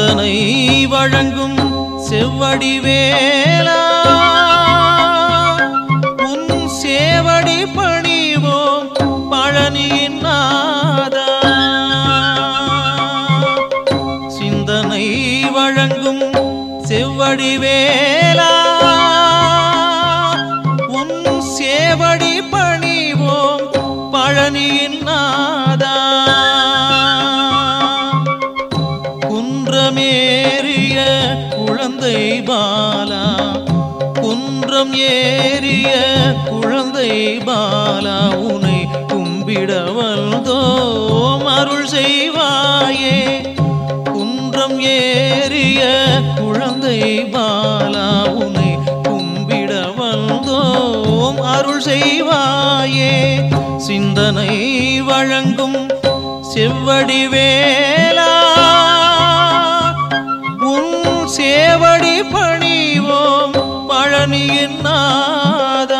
சிந்தனை வழங்கும் செவ்வடி வேலா உன் சேவடி பணிவோம் பழனியின் நாதா சிந்தனை வழங்கும் செவ்வடி வேலா உன் சேவடி பணிவோம் பழனியின் நாதா குன்றமேறிய குழந்தை பாலா குன்றம் ஏறிய குழந்தை பாலா உனை கும்பிட வந்தோம் அருள் செய்வாயே குன்றம் ஏறிய குழந்தை பாலா உனை கும்பிட வந்தோம் அருள் செய்வாயே சிந்தனை வழங்கும் செவ்வடி வேலா உன் சேவடி பணிவோம் பழனியின் நாதா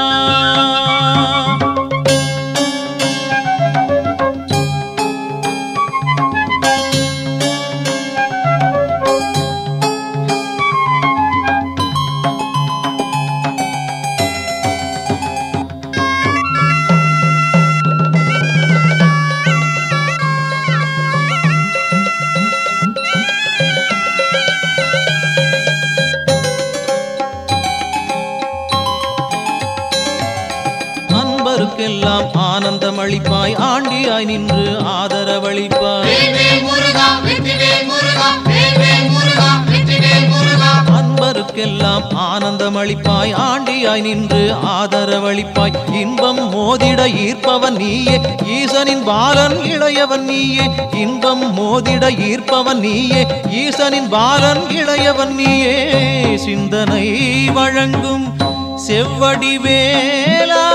அன்பருக்கெல்லாம் ஆனந்தம் அளிப்பாய் ஆண்டியாய் நின்று ஆதரவளிப்பாய் வேல்வேல் முருகா வெற்றிவேல் முருகா வேல்வேல் முருகா வெற்றிவேல் முருகா அன்பருக்கெல்லாம் ஆனந்தம் அளிப்பாய் ஆண்டியாய் நின்று ஆதரவளிப்பாய் இன்பம் மோதிட ஈர்ப்பவன் நீயே ஈசனின் பாலன் இளையவன் நீயே இன்பம் மோதிட ஈர்ப்பவன் நீயே ஈசனின் பாலன் இளையவன் நீயே சிந்தனை வழங்கும் செவ்வடி வேலா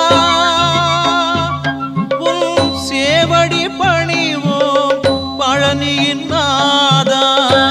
உன் சேவடி பணிவோம் பழனியின் நாதா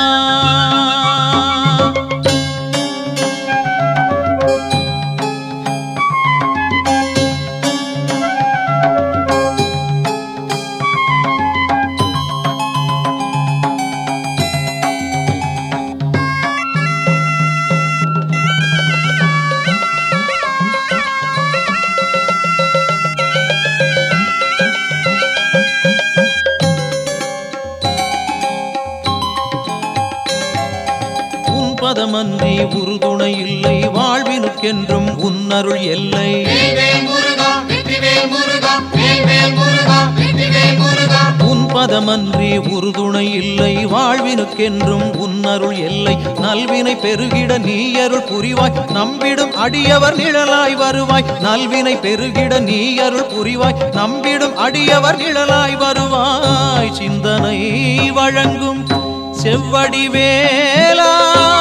உன் பதமன்றி உறுதுணை இல்லை வாழ்வினுக்கென்றும் உன்னருள் எல்லை வேல்வேல் முருகா வெற்றிவேல் முருகா வேல்வேல் முருகா வெற்றிவேல் முருகா உன் பதமன்றி உறுதுணை இல்லை வாழ்வினுக்கென்றும் உன்னருள் எல்லை நல்வினை பெருகிட நீயருள் புரிவாய் நம்பிடும் அடியவர் நிழலாய் வருவாய் நல்வினை பெருகிட நீயருள் புரிவாய் நம்பிடும் அடியவர் நிழலாய் வருவாய் சிந்தனை வழங்கும் செவ்வடி வேலா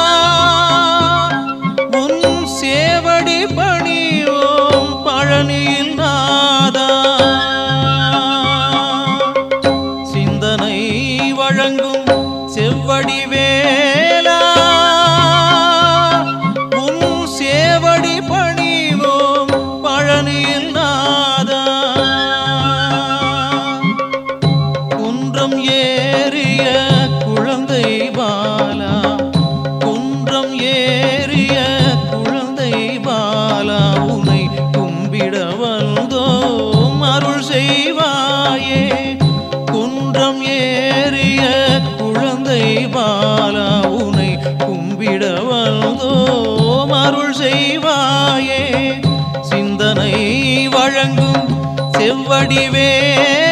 உன் சேவடி பணியோம் பழனியில் நாதா சிந்தனை வழங்கும் செவ்வடி வேலா உன் சேவடி பணிவோம் பழனியில் நாதா குன்றம் ஏறிய குழந்தை பாலா குன்றம் ஏறிய குழந்தை பாலா உனை கும்பிட வந்தோம் அருள் செய்வாயே குன்றம் ஏறிய குழந்தை பாலா உனை கும்பிட வந்தோம் அருள் செய்வாயே சிந்தனை வழங்கும் செவ்வடி வேலா